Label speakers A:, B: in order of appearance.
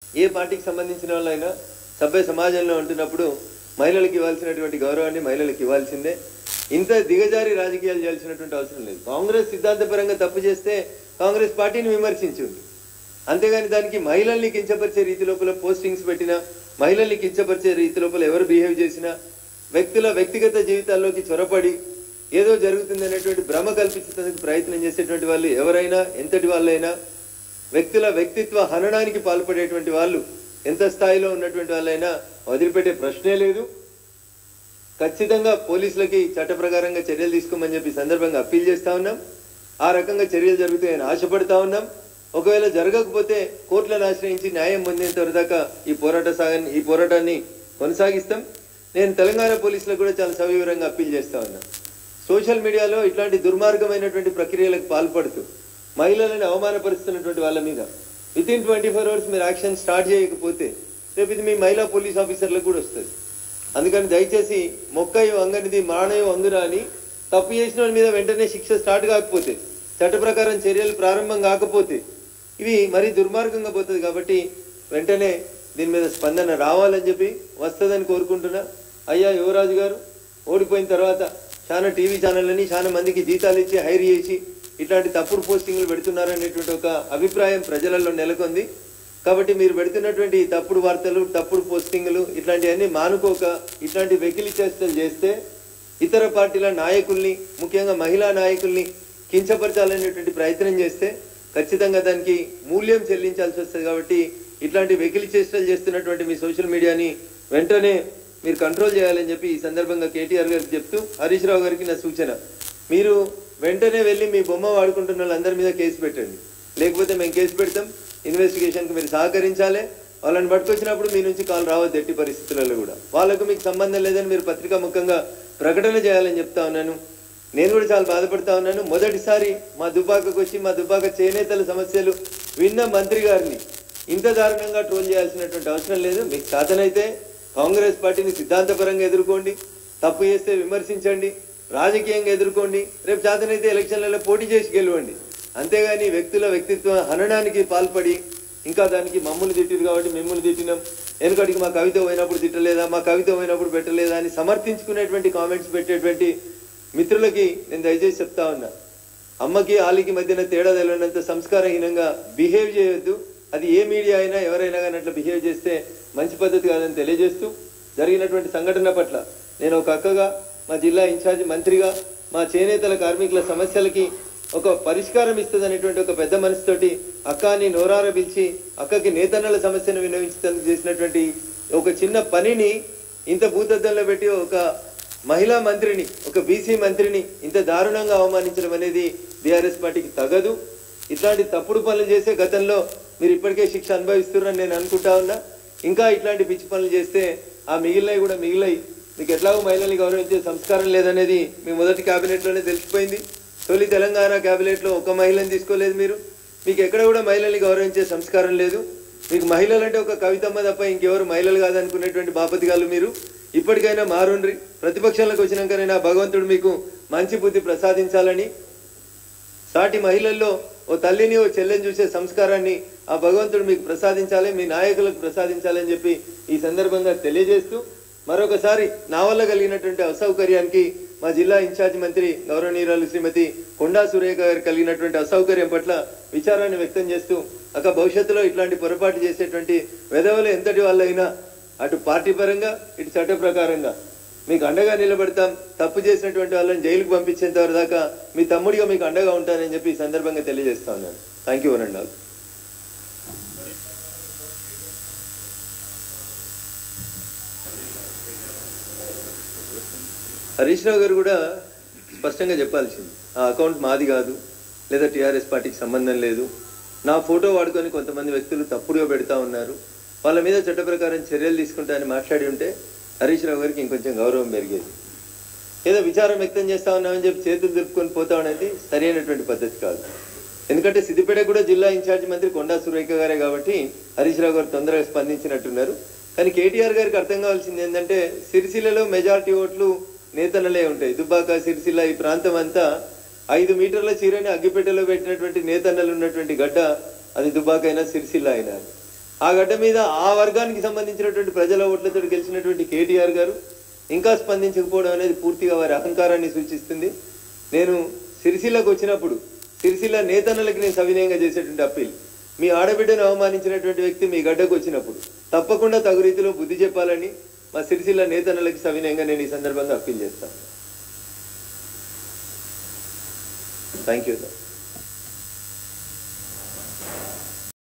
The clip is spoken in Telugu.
A: ఏ పార్టీకి సంబంధించిన వాళ్ళైనా సభ్య సమాజంలో ఉంటున్నప్పుడు మహిళలకు ఇవ్వాల్సినటువంటి గౌరవాన్ని మహిళలకు ఇవ్వాల్సిందే ఇంత దిగజారి రాజకీయాలు చేయాల్సినటువంటి అవసరం లేదు కాంగ్రెస్ సిద్ధాంతపరంగా తప్పు చేస్తే కాంగ్రెస్ పార్టీని విమర్శించుంది అంతేగాని దానికి మహిళల్ని కించపరిచే రీతి లోపల పోస్టింగ్స్ పెట్టినా మహిళల్ని కించపరిచే రీతి లోపల ఎవరు బిహేవ్ చేసినా వ్యక్తుల వ్యక్తిగత జీవితాల్లోకి చొరపడి ఏదో జరుగుతుంది అనేటువంటి భ్రమ కల్పించేందుకు ప్రయత్నం చేసేటువంటి వాళ్ళు ఎవరైనా ఎంతటి వాళ్ళైనా వ్యక్తుల వ్యక్తిత్వ హననానికి పాల్పడేటువంటి వాళ్ళు ఎంత స్థాయిలో ఉన్నటువంటి వాళ్ళైనా వదిలిపెట్టే ప్రశ్నే లేదు ఖచ్చితంగా పోలీసులకి చట్ట ప్రకారంగా చర్యలు తీసుకోమని చెప్పి ఈ సందర్భంగా అప్పీల్ చేస్తా ఉన్నాం ఆ రకంగా చర్యలు జరుగుతాయని ఆశపడతా ఉన్నాం ఒకవేళ జరగకపోతే కోర్టులను ఆశ్రయించి న్యాయం పొందేంత వరకు దాకా ఈ పోరాట సాగాన్ని ఈ పోరాటాన్ని కొనసాగిస్తాం నేను తెలంగాణ పోలీసులకు కూడా చాలా సవివరంగా అప్పీల్ చేస్తా ఉన్నా సోషల్ మీడియాలో ఇట్లాంటి దుర్మార్గమైనటువంటి ప్రక్రియలకు పాల్పడుతూ మహిళలను అవమానపరుస్తున్నటువంటి వాళ్ళ మీద within twenty four hours మీరు యాక్షన్ స్టార్ట్ చేయకపోతే రేపు ఇది మీ మహిళా పోలీస్ ఆఫీసర్లకు కూడా వస్తుంది అందుకని దయచేసి మొక్కయు అంగనిది మానయు అందురా అని తప్పు చేసిన వాళ్ళ మీద వెంటనే శిక్ష స్టార్ట్ కాకపోతే చట్ట ప్రకారం చర్యలు ప్రారంభం కాకపోతే ఇవి మరీ దుర్మార్గంగా పోతుంది కాబట్టి వెంటనే దీని మీద స్పందన రావాలని చెప్పి వస్తుందని కోరుకుంటున్నా అయ్యా యువరాజు గారు ఓడిపోయిన తర్వాత చాలా టీవీ ఛానళ్ళని చాలా మందికి జీతాలు ఇచ్చి హైర్ చేసి ఇట్లాంటి తప్పుడు పోస్టింగ్లు పెడుతున్నారనేటువంటి ఒక అభిప్రాయం ప్రజలలో నెలకొంది కాబట్టి మీరు పెడుతున్నటువంటి ఈ తప్పుడు వార్తలు తప్పుడు పోస్టింగ్లు ఇట్లాంటివన్నీ మానుకోక ఇట్లాంటి వెకిలి చేష్టలు చేస్తే ఇతర పార్టీల నాయకుల్ని ముఖ్యంగా మహిళా నాయకుల్ని కించపరచాలనేటువంటి ప్రయత్నం చేస్తే ఖచ్చితంగా దానికి మూల్యం చెల్లించాల్సి వస్తుంది కాబట్టి ఇట్లాంటి వెకిలి చేష్టలు చేస్తున్నటువంటి మీ సోషల్ మీడియాని వెంటనే మీరు కంట్రోల్ చేయాలని చెప్పి ఈ సందర్భంగా కేటీఆర్ గారికి చెప్తూ హరీష్ రావు గారికి నా సూచన మీరు వెంటనే వెళ్ళి మీ బొమ్మ వాడుకుంటున్న వాళ్ళందరి మీద కేసు పెట్టండి లేకపోతే మేము కేసు పెడతాం ఇన్వెస్టిగేషన్కి మీరు సహకరించాలి వాళ్ళని పట్టుకొచ్చినప్పుడు మీ నుంచి కాల్ రావద్దు ఎట్టి పరిస్థితులలో కూడా వాళ్ళకు మీకు సంబంధం లేదని మీరు పత్రికా ముఖంగా ప్రకటన చేయాలని చెప్తా ఉన్నాను నేను కూడా చాలా బాధపడతా ఉన్నాను మొదటిసారి మా దుబ్బాకకు వచ్చి మా దుబ్బాక చేనేతల సమస్యలు విన్న మంత్రి గారిని ఇంత దారుణంగా ట్రోల్ చేయాల్సినటువంటి అవసరం లేదు మీకు సాధనైతే కాంగ్రెస్ పార్టీని సిద్ధాంతపరంగా ఎదుర్కోండి తప్పు చేస్తే విమర్శించండి రాజకీయంగా ఎదుర్కోండి రేపు చేతనైతే ఎలక్షన్లలో పోటీ చేసి గెలవండి అంతేగాని వ్యక్తుల వ్యక్తిత్వ హననానికి పాల్పడి ఇంకా దానికి మమ్మల్ని తిట్టిరు కాబట్టి మిమ్మల్ని తిట్టినాం వెనుకటికి మా కవిత పోయినప్పుడు తిట్టలేదా మా కవిత పోయినప్పుడు పెట్టలేదా అని సమర్థించుకునేటువంటి కామెంట్స్ పెట్టేటువంటి మిత్రులకి నేను దయచేసి చెప్తా ఉన్నా అమ్మకి ఆలికి మధ్యన తేడా తెలియనంత సంస్కారహీనంగా బిహేవ్ చేయొద్దు అది ఏ మీడియా అయినా ఎవరైనా కానీ అట్లా బిహేవ్ చేస్తే మంచి పద్ధతి కాదని తెలియజేస్తూ జరిగినటువంటి సంఘటన పట్ల నేను ఒక అక్కగా మా జిల్లా ఇన్ఛార్జ్ మంత్రిగా మా చేనేతల కార్మికుల సమస్యలకి ఒక పరిష్కారం ఇస్తుంది అనేటువంటి ఒక పెద్ద మనసుతోటి అక్కని నోరార పిలిచి అక్కకి నేతన్నల సమస్యను వినవించడానికి చేసినటువంటి ఒక చిన్న పనిని ఇంత భూతద్దంలో పెట్టి ఒక మహిళా మంత్రిని ఒక బీసీ మంత్రిని ఇంత దారుణంగా అవమానించడం అనేది బీఆర్ఎస్ పార్టీకి తగదు ఇట్లాంటి తప్పుడు పనులు చేసే గతంలో మీరు ఇప్పటికే శిక్ష అనుభవిస్తున్నారని నేను అనుకుంటా ఉన్నా ఇంకా ఇట్లాంటి పిచ్చి పనులు చేస్తే ఆ మిగిలినవి కూడా మిగిలాయి మీకు ఎట్లాగో మహిళల్ని గౌరవించే సంస్కారం లేదనేది మీ మొదటి క్యాబినెట్లోనే తెలిసిపోయింది తొలి తెలంగాణ క్యాబినెట్లో ఒక మహిళని తీసుకోలేదు మీరు మీకు ఎక్కడ కూడా మహిళల్ని గౌరవించే సంస్కారం లేదు మీకు మహిళలు అంటే ఒక కవితమ్మ తప్ప ఇంకెవరు మహిళలు కాదనుకునేటువంటి బాపతిగాళ్ళు మీరు ఇప్పటికైనా మారుండ్రి ప్రతిపక్షాలకు వచ్చినాకనైనా భగవంతుడు మీకు మంచి బుద్ధి ప్రసాదించాలని సాటి మహిళల్లో ఓ తల్లిని ఓ చెల్లెని చూసే సంస్కారాన్ని ఆ భగవంతుడు మీకు ప్రసాదించాలి మీ నాయకులకు ప్రసాదించాలని చెప్పి ఈ సందర్భంగా తెలియజేస్తూ మరొకసారి నా వల్ల కలిగినటువంటి అసౌకర్యానికి మా జిల్లా ఇన్ఛార్జ్ మంత్రి గౌరవనీయురాలు శ్రీమతి కొండా సురేఖ గారు కలిగినటువంటి అసౌకర్యం పట్ల విచారాన్ని వ్యక్తం చేస్తూ అక్క భవిష్యత్తులో ఇట్లాంటి పొరపాటు చేసేటువంటి వెధవలు ఎంతటి వాళ్ళైనా అటు పార్టీ పరంగా ఇటు చట్ట ప్రకారంగా మీకు అండగా నిలబడతాం తప్పు చేసినటువంటి వాళ్ళని జైలుకు పంపించేంత వరకు దాకా మీ తమ్ముడిగా మీకు అండగా ఉంటానని చెప్పి ఈ సందర్భంగా తెలియజేస్తా ఉన్నాను thank you one all Harish Rao garu కూడా స్పష్టంగా చెప్పాల్సింది ఆ అకౌంట్ మాది కాదు లేదా టీఆర్ఎస్ పార్టీకి సంబంధం లేదు నా ఫోటో వాడుకొని కొంతమంది వ్యక్తులు తప్పుడుగా పెడతా ఉన్నారు వాళ్ళ మీద చట్ట ప్రకారం చర్యలు తీసుకుంటా అని మాట్లాడి ఉంటే హరీష్ రావు గారికి ఇంకొంచెం గౌరవం పెరిగేది ఏదో విచారం వ్యక్తం చేస్తా ఉన్నామని చెప్పి చేతులు దులుపుకొని పోతా అనేది సరైనటువంటి పద్ధతి కాదు ఎందుకంటే సిద్దిపేట కూడా జిల్లా ఇన్ఛార్జ్ మంత్రి కొండా సురేఖ గారే కాబట్టి హరీష్ రావు గారు తొందరగా స్పందించినట్టున్నారు కానీ కేటీఆర్ గారికి అర్థం కావాల్సింది ఏంటంటే సిరిసిల్లలో మెజారిటీ ఓట్లు నేతలలే ఉంటాయి దుబ్బాక సిరిసిల్ల ఈ ప్రాంతం అంతా ఐదు మీటర్ల చీరని అగ్గిపెట్టెలో పెట్టినటువంటి నేతన్నలు ఉన్నటువంటి గడ్డ అది దుబ్బాక అయినా సిరిసిల్ల అయినా ఆ గడ్డ మీద ఆ వర్గానికి సంబంధించినటువంటి ప్రజల ఓట్లతో గెలిచినటువంటి కేటీఆర్ గారు ఇంకా స్పందించకపోవడం అనేది పూర్తిగా వారి అహంకారాన్ని సూచిస్తుంది నేను సిరిసిల్లకు వచ్చినప్పుడు సిరిసిల్ల నేతన్నలకి నేను సవినయంగా చేసేటువంటి అప్పీల్ మీ ఆడబిడ్డను అవమానించినటువంటి వ్యక్తి మీ గడ్డకు వచ్చినప్పుడు తప్పకుండా తగు రీతిలో బుద్ధి చెప్పాలని మా సిరిసిల్ల నేతన్నలకి సవినయంగా నేను ఈ సందర్భంగా అప్పీల్ చేస్తాను థ్యాంక్ యూ సార్